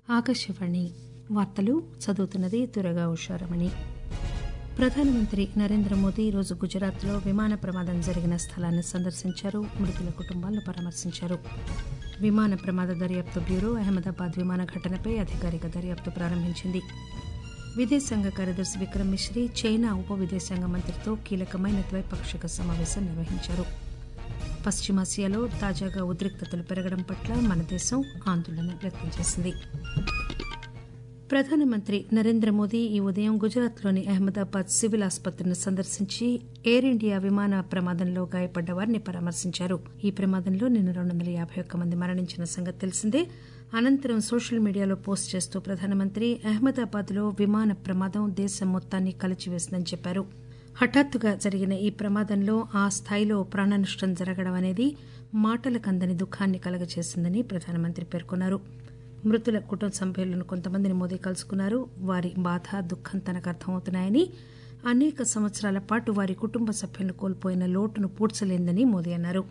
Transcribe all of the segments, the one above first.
ఆకాశవాణి వార్తలు చదువుతున్నది తురగా ఉషారమణి ప్రధానమంత్రి నరేంద్ర మోదీ ఈరోజు గుజరాత్లో విమాన ప్రమాదం జరిగిన స్థలాన్ని సందర్శించారు మృతుల కుటుంబాలను పరామర్శించారు విమాన ప్రమాద దర్యాప్తు బ్యూరో అహ్మదాబాద్ విమాన ఘటనపై అధికారిక దర్యాప్తు ప్రారంభించింది విదేశాంగ కార్యదర్శి విక్రమ్ మిశ్రీ చైనా ఉప విదేశాంగ మంత్రితో కీలకమైన ద్వైపాక్షిక సమావేశం నిర్వహించారు పశ్చిమాసియాలో తాజాగా ఉద్రిక్తతలు పెరగడం పట్ల మన దేశం ఆందోళన వ్యక్తం చేసింది ప్రధానమంత్రి నరేంద్ర మోదీ ఈ ఉదయం గుజరాత్లోని అహ్మదాబాద్ సివిల్ ఆసుపత్రిని సందర్శించి ఎయిర్ ఇండియా విమాన ప్రమాదంలో గాయపడ్డ వారిని పరామర్శించారు ఈ ప్రమాదంలో నిన్న రెండు వందల యాభై ఒక్క మంది మరణించిన సంగతి తెలిసిందే అనంతరం సోషల్ మీడియాలో పోస్ట్ చేస్తూ ప్రధానమంత్రి అహ్మదాబాద్ లో విమాన ప్రమాదం దేశం మొత్తాన్ని కలిచివేసిందని చెప్పారు హఠాత్తుగా జరిగిన ఈ ప్రమాదంలో ఆ స్థాయిలో ప్రాణనష్టం జరగడం అనేది మాటలకందని దుఃఖాన్ని కలగచేసిందని ప్రధానమంత్రి పేర్కొన్నారు మృతుల కుటుంబ సభ్యులను కొంతమందిని మోదీ కలుసుకున్నారు వారి బాధ దుఃఖం తనకు అర్థమవుతున్నాయని అనేక సంవత్సరాల పాటు వారి కుటుంబ సభ్యులను కోల్పోయిన లోటును పూడ్చలేందని మోదీ అన్నారు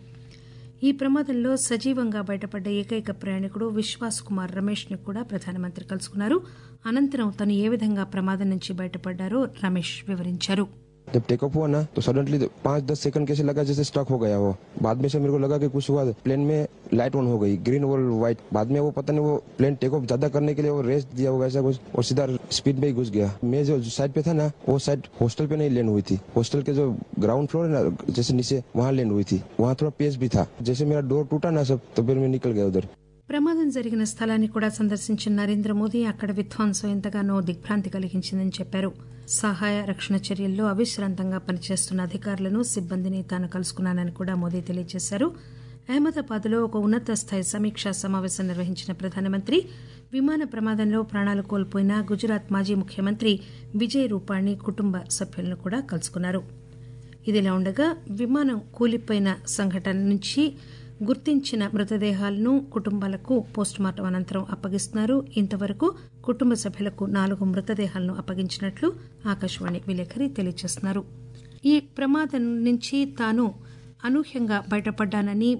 ఈ ప్రమాదంలో సజీవంగా బయటపడ్డ ఏకైక ప్రయాణికుడు విశ్వాస్ కుమార్ రమేష్ ని కూడా ప్రధానమంత్రి కలుసుకున్నారు అనంతరం తను ఏ విధంగా ప్రమాదం నుంచి బయటపడ్డారో రమేష్ వివరించారు जब टेक ऑफ हुआ ना तो सडनली पाँच दस सेकंड कैसे लगा जैसे स्टक हो गया वो बाद में से मेरे को लगा कि कुछ हुआ प्लेन में लाइट ऑन हो गई ग्रीन और व्हाइट बाद में वो पता नहीं वो प्लेन टेक ऑफ ज्यादा करने के लिए वो रेस्ट दिया होगा ऐसा कुछ और सीधा स्पीड में ही घुस गया मैं जो साइड पे था ना वो साइड हॉस्टल पे नहीं लैंड हुई थी हॉस्टल के जो ग्राउंड फ्लोर है ना जैसे नीचे वहाँ लैंड हुई थी वहाँ थोड़ा पेस भी था जैसे मेरा डोर टूटा ना सब तो फिर मैं निकल गया उधर ప్రమాదం జరిగిన స్థలాన్ని కూడా సందర్శించిన నరేంద్ర మోదీ అక్కడ విధ్వంసం ఎంతగానో దిగ్భ్రాంతి కలిగించిందని చెప్పారు సహాయ రక్షణ చర్యల్లో అవిశ్రాంతంగా పనిచేస్తున్న అధికారులను సిబ్బందిని తాను కలుసుకున్నానని కూడా మోదీ తెలియజేశారు అహ్మదాబాద్ లో ఒక ఉన్నత స్థాయి సమీక్షా సమావేశం నిర్వహించిన ప్రధానమంత్రి విమాన ప్రమాదంలో ప్రాణాలు కోల్పోయిన గుజరాత్ మాజీ ముఖ్యమంత్రి విజయ్ రూపాణి కుటుంబ సభ్యులను కూడా కలుసుకున్నారు ఇదిలా ఉండగా విమానం కూలిపోయిన సంఘటన నుంచి గుర్తించిన మృతదేహాలను కుటుంబాలకు పోస్టుమార్టం అనంతరం అప్పగిస్తున్నారు ఇంతవరకు కుటుంబ సభ్యులకు నాలుగు మృతదేహాలను అప్పగించినట్లు ఆకాశవాణి విలేకరి తెలియజేస్తున్నారు ఈ ప్రమాదం నుంచి తాను అనూహ్యంగా బయటపడ్డానని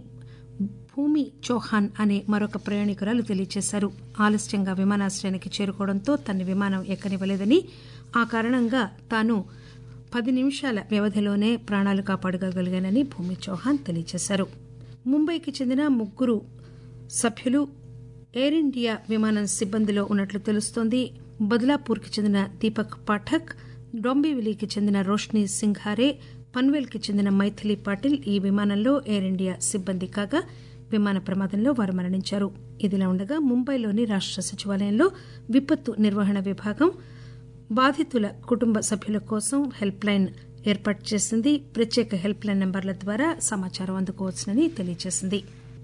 భూమి చౌహాన్ అనే మరొక ప్రయాణికురాలు తెలియజేశారు ఆలస్యంగా విమానాశ్రయానికి చేరుకోవడంతో తన విమానం ఎక్కనివ్వలేదని ఆ కారణంగా తాను పది నిమిషాల వ్యవధిలోనే ప్రాణాలు కాపాడగలిగానని భూమి చౌహాన్ తెలియజేశారు ముంబైకి చెందిన ముగ్గురు సభ్యులు ఎయిర్ ఇండియా విమానం సిబ్బందిలో ఉన్నట్లు తెలుస్తోంది బద్లాపూర్కి చెందిన దీపక్ పాఠక్ డొంబివిలీకి చెందిన రోష్ని సింఘారే పన్వేల్కి చెందిన మైథిలి పాటిల్ ఈ విమానంలో ఎయిర్ ఇండియా సిబ్బంది కాగా విమాన ప్రమాదంలో వారు మరణించారు ఇదిలా ఉండగా ముంబైలోని రాష్ట సచివాలయంలో విపత్తు నిర్వహణ విభాగం బాధితుల కుటుంబ సభ్యుల కోసం హెల్ప్ లైన్ ఏర్పాటు చేసింది ప్రత్యేక హెల్ప్ లైన్ నెంబర్ల ద్వారా సమాచారం అందుకోవచ్చునని తెలియజేసింది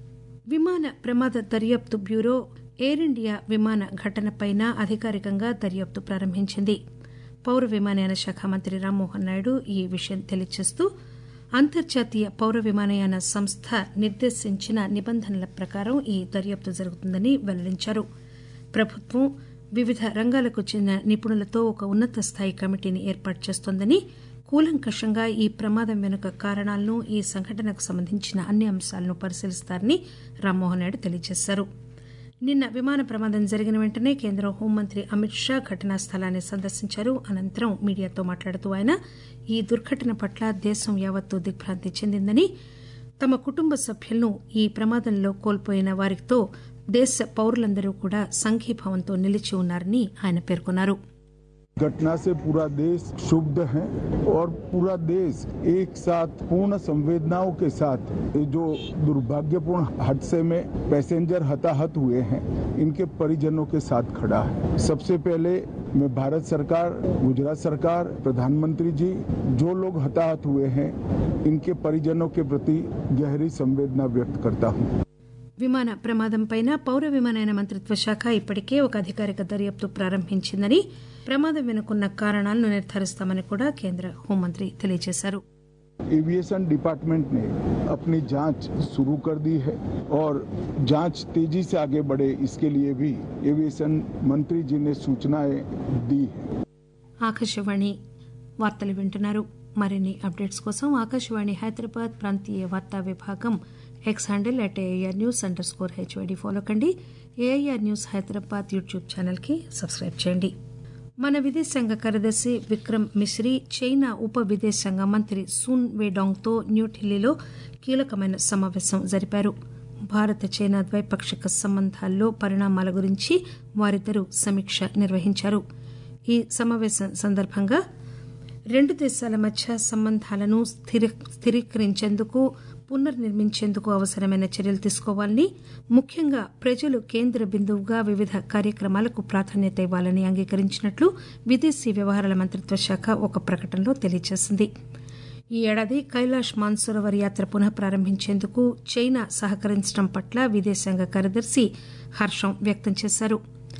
విమాన ప్రమాద దర్యాప్తు బ్యూరో ఎయిర్ ఇండియా విమాన ఘటనపైన అధికారికంగా దర్యాప్తు ప్రారంభించింది పౌర విమానయాన శాఖ మంత్రి రామ్మోహన్ నాయుడు ఈ విషయం తెలియజేస్తూ అంతర్జాతీయ పౌర విమానయాన సంస్థ నిర్దేశించిన నిబంధనల ప్రకారం ఈ దర్యాప్తు జరుగుతుందని వెల్లడించారు ప్రభుత్వం వివిధ రంగాలకు చెందిన నిపుణులతో ఒక ఉన్నత స్థాయి కమిటీని ఏర్పాటు చేస్తోందని కూలంకషంగా ఈ ప్రమాదం వెనుక కారణాలను ఈ సంఘటనకు సంబంధించిన అన్ని అంశాలను పరిశీలిస్తారని రామ్మోహన్ నాయుడు తెలియజేశారు నిన్న విమాన ప్రమాదం జరిగిన వెంటనే కేంద్ర హోంమంత్రి అమిత్ షా ఘటనా స్థలాన్ని సందర్శించారు అనంతరం మీడియాతో మాట్లాడుతూ ఆయన ఈ దుర్ఘటన పట్ల దేశం యావత్తూ దిగ్భ్రాంతి చెందిందని తమ కుటుంబ సభ్యులను ఈ ప్రమాదంలో కోల్పోయిన వారితో దేశ పౌరులందరూ కూడా సంఘీభావంతో నిలిచి ఉన్నారని ఆయన పేర్కొన్నారు घटना से पूरा देश क्षुब्ध है और पूरा देश एक साथ पूर्ण संवेदनाओं के साथ जो दुर्भाग्यपूर्ण हादसे में पैसेंजर हताहत हुए हैं इनके परिजनों के साथ खड़ा है सबसे पहले मैं भारत सरकार गुजरात सरकार प्रधानमंत्री जी जो लोग हताहत हुए हैं इनके परिजनों के प्रति गहरी संवेदना व्यक्त करता हूँ విమాన ప్రమాదంపైన పౌర విమానయాన మంత్రిత్వ శాఖ ఇప్పటికే ఒక అధికారిక దర్యాప్తు ప్రారంభించిందని ప్రమాదం వెనుకున్న కారణాలను నిర్ధారిస్తామని కూడా కేంద్ర హోంమంత్రి తెలియజేశారు एविएशन डिपार्टमेंट ने अपनी जांच शुरू कर दी है और जांच तेजी से आगे बढ़े इसके लिए भी एविएशन मंत्री जी ने सूचनाएं दी है ఆకాశవాణి వార్తలు వింటున్నారు మరిన్ని అప్డేట్స్ కోసం ఆకాశవాణి హైదరాబాద్ ప్రాంతీయ వార్తా విభాగం X handle at AIR news underscore HYD follow కండి ఏఐఆర్ న్యూస్ హైదరాబాద్ యూట్యూబ్ ఛానల్కి సబ్స్క్రైబ్ చేయండి మన విదేశాంగ కార్యదర్శి విక్రమ్ మిశ్రీ చైనా ఉప విదేశాంగ మంత్రి సూన్ వేడాంగ్తో న్యూఢిల్లీలో కీలకమైన సమావేశం జరిపారు భారత చైనా ద్వైపాక్షిక సంబంధాల్లో పరిణామాల గురించి వారిద్దరూ సమీక్ష నిర్వహించారు ఈ సమావేశం సందర్భంగా రెండు దేశాల మధ్య సంబంధాలను స్థిరీకరించేందుకు పునర్నిర్మించేందుకు అవసరమైన చర్యలు తీసుకోవాలని ముఖ్యంగా ప్రజలు కేంద్ర బిందువుగా వివిధ కార్యక్రమాలకు ప్రాధాన్యత ఇవ్వాలని అంగీకరించినట్లు విదేశీ వ్యవహారాల మంత్రిత్వ శాఖ ఒక ప్రకటనలో తెలియజేసింది ఈ ఏడాది కైలాష్ మాన్సరోవర్ యాత్ర పునః ప్రారంభించేందుకు చైనా సహకరించడం పట్ల విదేశాంగ కార్యదర్శి హర్షం వ్యక్తం చేశారు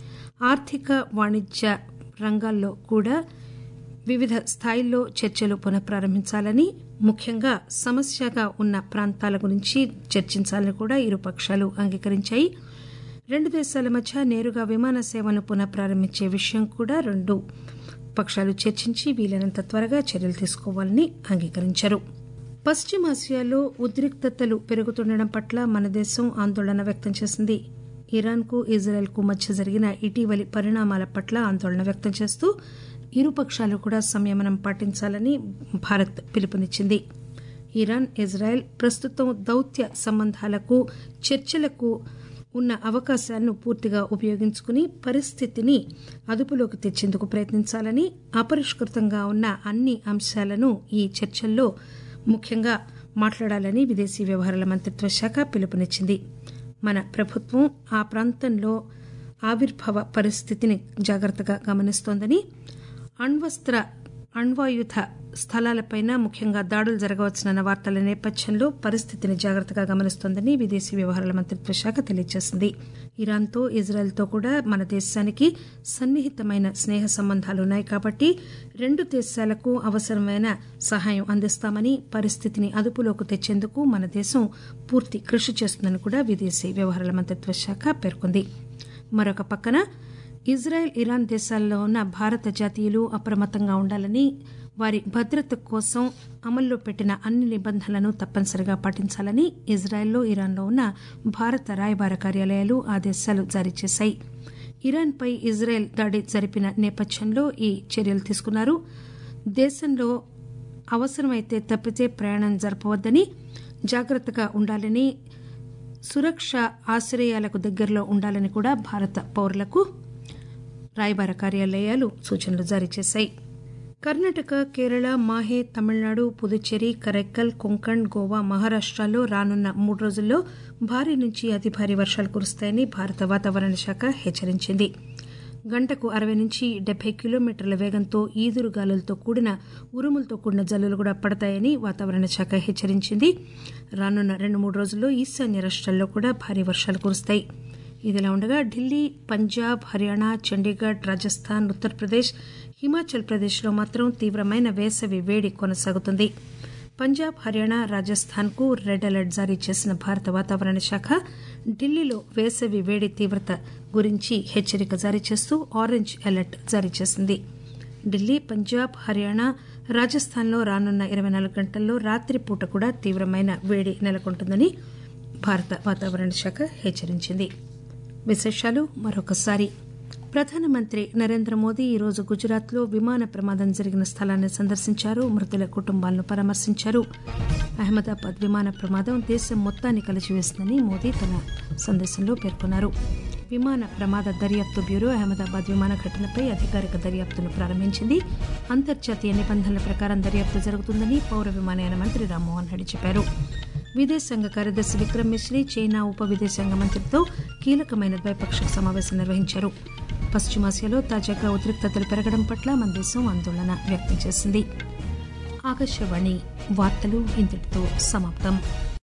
ఆర్థిక వాణిజ్య రంగాల్లో కూడా వివిధ స్థాయిల్లో చర్చలు పునఃప్రారంభించాలని ముఖ్యంగా సమస్యగా ఉన్న ప్రాంతాల గురించి చర్చించాలని కూడా ఇరు పక్షాలు అంగీకరించాయి రెండు దేశాల మధ్య నేరుగా విమాన సేవలను పునఃప్రారంభించే విషయం కూడా రెండు పక్షాలు చర్చించి వీలైనంత త్వరగా చర్యలు తీసుకోవాలని అంగీకరించారు పశ్చిమాసియాలో ఉద్రిక్తతలు పెరుగుతుండడం పట్ల మన దేశం ఆందోళన వ్యక్తం చేసింది ఇరాన్కు ఇజ్రాయెల్కు మధ్య జరిగిన ఇటీవలి పరిణామాల పట్ల ఆందోళన వ్యక్తం చేస్తూ ఇరు పక్షాలు కూడా సంయమనం పాటించాలని భారత్ పిలుపునిచ్చింది ఇరాన్ ఇజ్రాయెల్ ప్రస్తుతం దౌత్య సంబంధాలకు చర్చలకు ఉన్న అవకాశాలను పూర్తిగా ఉపయోగించుకుని పరిస్థితిని అదుపులోకి తెచ్చేందుకు ప్రయత్నించాలని అపరిష్కృతంగా ఉన్న అన్ని అంశాలను ఈ చర్చల్లో ముఖ్యంగా మాట్లాడాలని విదేశీ వ్యవహారాల మంత్రిత్వ శాఖ పిలుపునిచ్చింది మన ప్రభుత్వం ఆ ప్రాంతంలో ఆవిర్భావ పరిస్థితిని జాగ్రత్తగా గమనిస్తోందని అణ్వస్త్ర అణ్వాయుధ స్థలాలపైన ముఖ్యంగా దాడులు జరగవచ్చునన్న వార్తల నేపథ్యంలో పరిస్థితిని జాగ్రత్తగా గమనిస్తోందని విదేశీ వ్యవహారాల మంత్రిత్వ శాఖ తెలియజేసింది ఇరాన్తో ఇజ్రాయెల్తో కూడా మన దేశానికి సన్నిహితమైన స్నేహ సంబంధాలున్నాయి కాబట్టి రెండు దేశాలకు అవసరమైన సహాయం అందిస్తామని పరిస్థితిని అదుపులోకి తెచ్చేందుకు మన దేశం పూర్తి కృషి చేస్తుందని కూడా విదేశీ వ్యవహారాల మంత్రిత్వ శాఖ పేర్కొంది మరొక పక్కన ఇజ్రాయెల్ ఇరాన్ దేశాల్లో ఉన్న భారత జాతీయులు అప్రమత్తంగా ఉండాలని వారి భద్రత కోసం అమల్లో పెట్టిన అన్ని నిబంధనలను తప్పనిసరిగా పాటించాలని ఇజ్రాయెల్లో ఇరాన్లో ఉన్న భారత రాయబార కార్యాలయాలు ఆదేశాలు జారీ చేశాయి ఇరాన్పై ఇజ్రాయెల్ దాడి జరిపిన నేపథ్యంలో ఈ చర్యలు తీసుకున్నారు దేశంలో అవసరమైతే తప్పితే ప్రయాణం జరపవద్దని జాగ్రత్తగా ఉండాలని సురక్ష ఆశ్రయాలకు దగ్గరలో ఉండాలని కూడా భారత పౌరులకు రాయబార కార్యాలయాలు సూచనలు జారీ చేశాయి కర్ణాటక కేరళ మాహే తమిళనాడు పుదుచ్చేరి కరైక్కల్ కొంకణ్ గోవా మహారాష్ట్రలో రానున్న మూడు రోజుల్లో భారీ నుంచి అతి భారీ వర్షాలు కురుస్తాయని భారత వాతావరణ శాఖ హెచ్చరించింది గంటకు అరవై నుంచి డెబ్బై కిలోమీటర్ల వేగంతో ఈదురు గాలులతో కూడిన ఉరుములతో కూడిన జల్లులు కూడా పడతాయని వాతావరణ శాఖ హెచ్చరించింది రానున్న రెండు మూడు రోజుల్లో ఈశాన్య రాష్ట్రాల్లో కూడా భారీ వర్షాలు కురుస్తాయి ఇదిలా ఉండగా ఢిల్లీ పంజాబ్ హర్యానా చండీగఢ్ రాజస్థాన్ ఉత్తరప్రదేశ్ హిమాచల్ ప్రదేశ్లో మాత్రం తీవ్రమైన వేసవి వేడి కొనసాగుతుంది పంజాబ్ హర్యానా రాజస్థాన్ కు రెడ్ అలర్ట్ జారీ చేసిన భారత వాతావరణ శాఖ ఢిల్లీలో వేసవి వేడి తీవ్రత గురించి హెచ్చరిక జారీ చేస్తూ ఆరెంజ్ అలర్ట్ జారీ చేసింది ఢిల్లీ పంజాబ్ హర్యానా రాజస్థాన్లో రానున్న ఇరవై నాలుగు గంటల్లో రాత్రిపూట కూడా తీవ్రమైన వేడి నెలకొంటుందని భారత వాతావరణ శాఖ హెచ్చరించింది విశేషాలు మరొకసారి ప్రధానమంత్రి నరేంద్ర మోదీ ఈరోజు గుజరాత్లో విమాన ప్రమాదం జరిగిన స్థలాన్ని సందర్శించారు మృతుల కుటుంబాలను పరామర్శించారు అహ్మదాబాద్ విమాన ప్రమాదం దేశం మొత్తాన్ని కలిచివేసిందని మోదీ తన సందేశంలో పేర్కొన్నారు విమాన ప్రమాద దర్యాప్తు బ్యూరో అహ్మదాబాద్ విమాన ఘటనపై అధికారిక దర్యాప్తును ప్రారంభించింది అంతర్జాతీయ నిబంధనల ప్రకారం దర్యాప్తు జరుగుతుందని పౌర విమానయాన మంత్రి రామ్మోహన్ రెడ్డి చెప్పారు విదేశాంగ కార్యదర్శి విక్రమ్ మిశ్రీ చైనా ఉప విదేశాంగ మంత్రితో కీలకమైన ద్వైపాక్షిక సమావేశం నిర్వహించారు పశ్చిమాసియాలో తాజాగా ఉద్రిక్తతలు పెరగడం పట్ల మన దేశం ఆందోళన వ్యక్తం చేసింది ఆకాశవాణి వార్తలు ఇంతటితో సమాప్తం